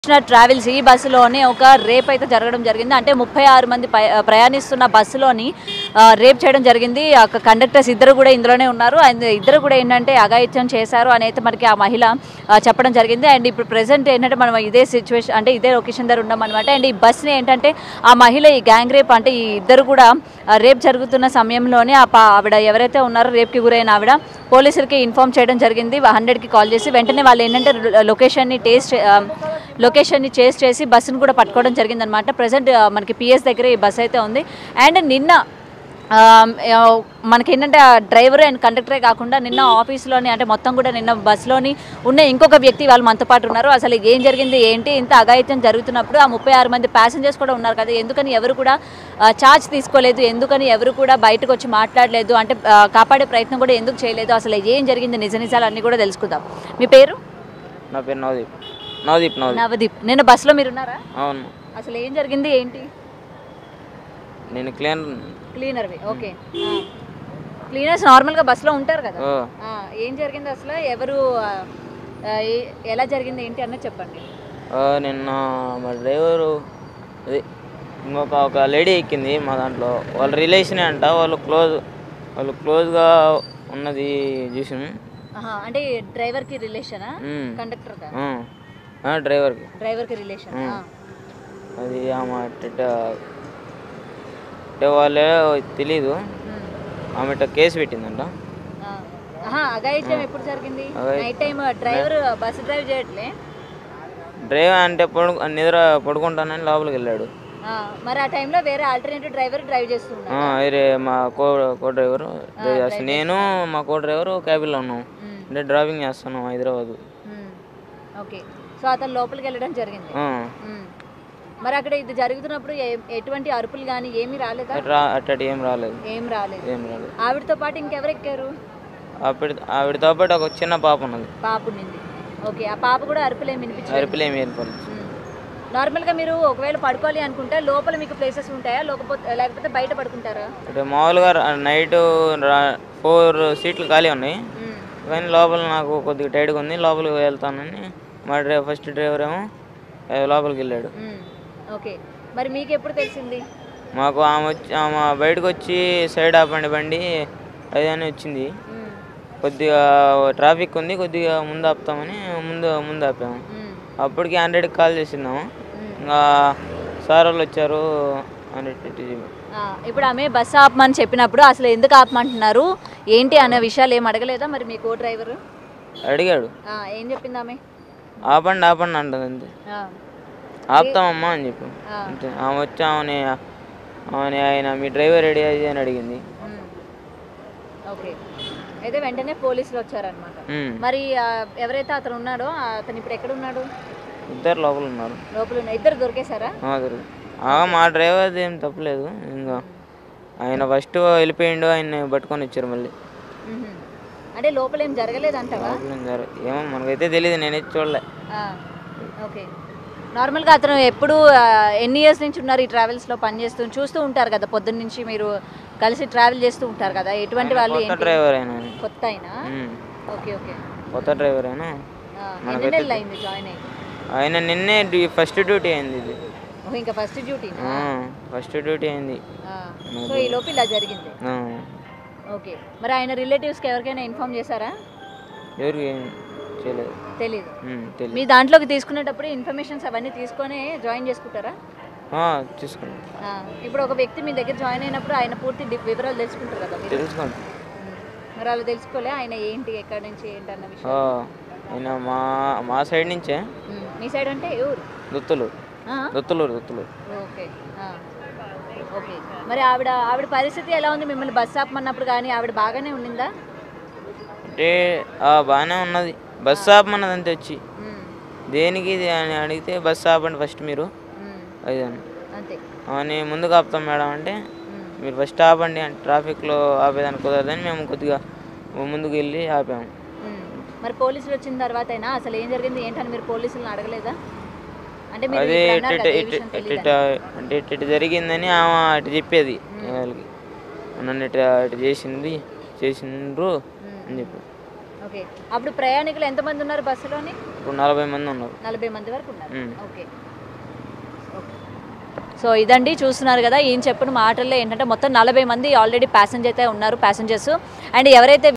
Krishna travels ఈ బస్సులోనే ఒక రేప్ అయితే జరగడం జరిగింది అంటే ముప్పై ఆరు మంది పై- ప్రయాణిస్తున్న బస్సులోని ఆ, రేప్ చేయడం జరిగింది ఆ కండక్టర్స్ ఇద్దరు కూడా ఇందులోనే ఉన్నారు అండ్ ఇద్దరు కూడా ఏంటంటే అఘాయిత్యం చేశారు అని అయితే మనకి ఆ మహిళ ఆ, చెప్పడం జరిగింది అండ్ ఇప్పుడు ప్రెసెంట్ ఏంటంటే మనం ఇదే సిచ్యువేషన్ అంటే ఇదే లొకేషన్ దగ్గర ఉన్నాం అనమాట అండ్ ఈ బస్ని ఏంటంటే ఆ మహిళ ఈ గ్యాంగ్ రేప్ అంటే ఈ ఇద్దరు కూడా ఆ, రేప్ జరుగుతున్న సమయంలోనే ఆ పా- ఆవిడ ఎవరైతే ఉన్నారో రేప్కి గురైన ఆవిడ పోలీసులకి ఇన్ఫామ్ చేయడం జరిగింది హండ్రెడ్కి కాల్ చేసి వెంటనే వాళ్ళు ఏంటంటే లొకేషన్ని టేస్ట్ లొకేషన్ని చేసి చేసి బస్సును కూడా పట్టుకోవడం జరిగిందనమాట ప్రజెంట్ మనకి పిఎస్ దగ్గర ఈ బస్ అయితే ఉంది అండ్ నిన్న ఆ, ఆ, మనకి ఏంటంటే ఆ డ్రైవర్ అండ్ కండక్టరే కాకుండా నిన్న ఆఫీస్లోని అంటే మొత్తం కూడా నిన్న బస్సులోని ఉన్న ఇంకొక వ్యక్తి వాళ్ళు మనతో పాటు ఉన్నారు అసలు ఏం జరిగింది ఏంటి ఇంత అఘాయిత్యం జరుగుతున్నప్పుడు ఆ ముప్పై ఆరు మంది ప్యాసింజర్స్ కూడా ఉన్నారు కదా ఎందుకని ఎవరు కూడా ఛార్జ్ తీసుకోలేదు ఎందుకని ఎవరు కూడా బయటకు వచ్చి మాట్లాడలేదు అంటే ఆ, కాపాడే ప్రయత్నం కూడా ఎందుకు చేయలేదు అసలు ఏం జరిగింది నిజ నిజాలు అన్నీ కూడా తెలుసుకుందాం మీ పేరు నా పేరు నవదీప్ నవదీప్ నవదీప్ నవదీప్ నిన్న బస్సులో మీరు ఉన్నారా అవును అసలు ఏం జరిగింది ఏంటి నేను క్లీన్ క్లీనర్వి ఓకే క్లీనర్స్ నార్మల్గా బస్సులో ఉంటారు కదా ఓ ఆ, ఏం జరిగింది అసలు ఎవరు ఆ, ఆ, ఏ- ఎలా జరిగింది ఏంటి అన్నది చెప్పండి ఆ, నిన్న మా డ్రైవరు అదే ఇంకొక ఒక లేడీ ఎక్కింది మా దాంట్లో వాళ్ళ రిలేషనే అంట వాళ్ళు క్లోజ్ వాళ్ళు క్లోజ్గా ఉన్నది చూసాను ఆహా, అంటే డ్రైవర్కి రిలేషనా మ్మ్. కండక్టర్గా ఆ. ఆ, డ్రైవర్కి డ్రైవర్కి రిలేషన్ అది ఆమె అట్ట అంటే వాళ్ళే తెలీదు ఆమె ఇట్ట కేసు పెట్టిందంట అఘాయిత్యం ఎప్పుడు జరిగింది అఘాయిత్యం- night time driver bus drive చేయట్లే డ్రైవర్ అంటే పడు నిద్ర పడుకుంటానని లోపలికి వెళ్ళాడు ఆ, మరి ఆ టైంలో వేరే ఆల్టర్నేటివ్ డ్రైవర్ డ్రైవ్ చేస్తున్నారు ఆ, వేరే మా కో కో డ్రైవరు డ్రైవ్ చేస్తాను నేను మా కో డ్రైవరు క్యాబిన్లో ఉన్నాం అంటే డ్రైవింగ్ చేస్తున్నాం హైదరాబాద్ ఓకే సో అతను లోపలికి వెళ్ళడం జరిగింది ఆ, మ్మ్. మరి అక్కడ ఇది జరుగుతున్నప్పుడు ఏ- ఎటువంటి అరుపులు కానీ ఏమీ రాలేదా రా అట్టటి ఏం రాలేదు ఏం రాలేదు ఏం రాలేదు ఆవిడతో పాటు ఇంకెవరు ఎక్కారు ఆవిడ ఆవిడతో పాటు ఒక చిన్న పాప ఉన్నది పాప నింది ఓకే ఆ పాప కూడా అరుపులు ఏమి వినిపించలేదు అరిపిలు ఏమి ఏర్పడలేదు మ్మ్. నార్మల్గా మీరు ఒకవేళ పడుకోవాలి అనుకుంటే లోపల మీకు ప్లేసెస్ ఉంటాయా లేకపోతే లేకపోతే బయట పడుకుంటారా అంటే మామూలుగా నైట్ ఫోర్ సీట్లు ఖాళీ ఉన్నాయి మ్మ్. కానీ లోపల నాకు కొద్దిగా టైట్గా ఉంది లోపలికి వెళ్తానని మా డ్రైవర్ ఫస్ట్ డ్రైవర్ ఏమో ఏ, లోపలికి వెళ్ళాడు మ్మ్. ఓకే మరి మీకు ఎప్పుడు తెలిసింది మాకు ఆమె వచ్చి ఆమె బయటకు వచ్చి సైడ్ ఆపండి బండి అది అని వచ్చింది మ్మ్. కొద్దిగా ట్రాఫిక్ ఉంది కొద్దిగా ముందు ఆపుతామని ముందు ముందు ఆపాము మ్మ్. అప్పటికి హండ్రెడ్కి కాల్ చేసినాము మ్మ్. ఇంకా సార్ వాళ్ళు వచ్చారు హండ్రెడ్ ఆ, ఇప్పుడు ఆమె బస్సు ఆపమని చెప్పినప్పుడు అసలు ఎందుకు ఆపమంటున్నారు ఏంటి అనే విషయాలు ఏం అడగలేదా మరి మీ కో డ్రైవరు అడిగాడు ఆ, ఏం చెప్పింది ఆమె ఆపండి ఆపండి అంటుంది అంతే ఆ, ఆపుతామమ్మా అని చెప్పి ఆ. అంతే ఆమె వచ్చి ఆమెని ఆమెని ఆయన మీ డ్రైవర్ రెడీ అయ్యి అని అడిగింది మ్మ్. ఓకే అయితే వెంటనే పోలీసులు వచ్చారనమాట ఉమ్. మరి ఆ, ఎవరైతే అతను ఉన్నాడో ఆ, అతను ఇప్పుడు ఎక్కడ ఉన్నాడు ఇద్దరు లోపల ఉన్నారు లోపల ఉన్న ఇద్దరు దొరికేశారా ఆ, దొరికి- ఆ, మా డ్రైవర్ది ఏం తప్పలేదు ఇంకా ఆయన ఫస్ట్ వెళ్ళిపోయిండు ఆయన పట్టుకొని వచ్చారు మళ్ళీ మ్మ్. అంటే లోపల ఏం జరగలేదంటావా లోపల ఏం జరగ- ఏమో మనకైతే తెలియదు నేనైతే చూడలే ఆ, ఓకే నార్మల్గా అతను ఎప్పుడు ఆ, ఎన్ని ఇయర్స్ నుంచి ఉన్నారు ఈ ట్రావెల్స్లో పనిచేస్తూ చూస్తూ ఉంటారు కదా పొద్దున్న నుంచి మీరు కలిసి ట్రావెల్ చేస్తూ ఉంటారు కదా ఎటువంటి వాళ్ళు కొత్త ఏంటి డ్రైవర్ అయినా ఆయన. కొత్త అయినా ఉమ్. ఓకే ఓకే కొత్త డ్రైవర్ అయినా ఆ, ఎన్ని నెలలు అయింది జాయిన్ అయ్యి ఆయన నిన్నే డ్యూ- ఫస్ట్ డ్యూటీ అయింది ఇది ఓ, ఇంకా ఫస్ట్ డ్యూటీ ఆ, ఫస్ట్ డ్యూటీ అయింది సో ఈ లోపు ఇలా జరిగింది ఆ, ఓకే మరి ఆయన రిలేటివ్స్కి ఎవరికైనా ఇన్ఫామ్ చేశారా ఎవరికి ఏం చేయలేదు తెలీదు ఉమ్, తెలియదు మీ దాంట్లోకి తీసుకునేటప్పుడు ఇన్ఫర్మేషన్స్ అవన్నీ తీసుకొని జాయిన్ చేసుకుంటారా ఆ, చూసుకోండి ఆ, ఇప్పుడు ఒక వ్యక్తి మీ దగ్గర జాయిన్ అయినప్పుడు ఆయన పూర్తి డి- వివరాలు తెలుసుకుంటారు కదా మీరు తెలుసుకోండి ఉమ్. మరి వాళ్ళు తెలుసుకోలే ఆయన ఏంటి ఎక్కడి నుంచి ఏంటి అన్న విషయం ఆ, ఆయన మా మా సైడ్ నుంచే ఉమ్. మీ సైడ్ అంటే ఎవరు దొత్తులూరు ఆ? దొత్తులూరు దొత్తులూరు ఓకే ఆ. ఓకే మరి ఆవిడ ఆవిడ పరిస్థితి ఎలా ఉంది మిమ్మల్ని బస్ ఆపమన్నప్పుడు కానీ ఆవిడ బాగానే ఉండిందా అంటే ఆ, బాగానే ఉన్నది బస్ ఆపమన్నది అంతే వచ్చి ఉమ్. దేనికి ఇది అని అడిగితే బస్ ఆపండి ఫస్ట్ మీరు ఉమ్. అది అని అంతే అని ముందుకు ఆపుతాం మేడం అంటే ఉమ్. మీరు ఫస్ట్ ఆపండి అంటే ట్రాఫిక్లో ఆపేదానికి కుదరదని మేము కొద్దిగా ముందుకు వెళ్ళి ఆపాము ఉమ్. మరి పోలీసులు వచ్చిన తర్వాత అయినా అసలు ఏం జరిగింది ఏంటని మీరు పోలీసులను అడగలేదా అంటే మీరు అదే ఇప్పుడు ఇట్ అన్నారు ఇట్ కదా, ఏ ఇట్ విషయం ఇట్ తెలీదని. ఇట్ అంటే ఇట్ ఇట్ జరిగిందని ఆమె అటు చెప్పేది వాళ్ళకి నన్ను ఇట్లా ఇటు చేసింది చేసిండ్రు అని చెప్పి ఓకే అప్పుడు ప్రయాణికులు ఎంతమంది ఉన్నారు బస్సులోని ఇప్పుడు నలభై మంది ఉన్నారు నలభై మంది వరకు ఉన్నారు మ్మ్. ఓకే సో ఇదండి చూస్తున్నారు కదా ఈయన చెప్పిన మాటల్లో ఏంటంటే మొత్తం నలభై మంది ఆల్రెడీ ప్యాసింజర్ అయితే ఉన్నారు ప్యాసింజర్స్ అండ్ ఎవరైతే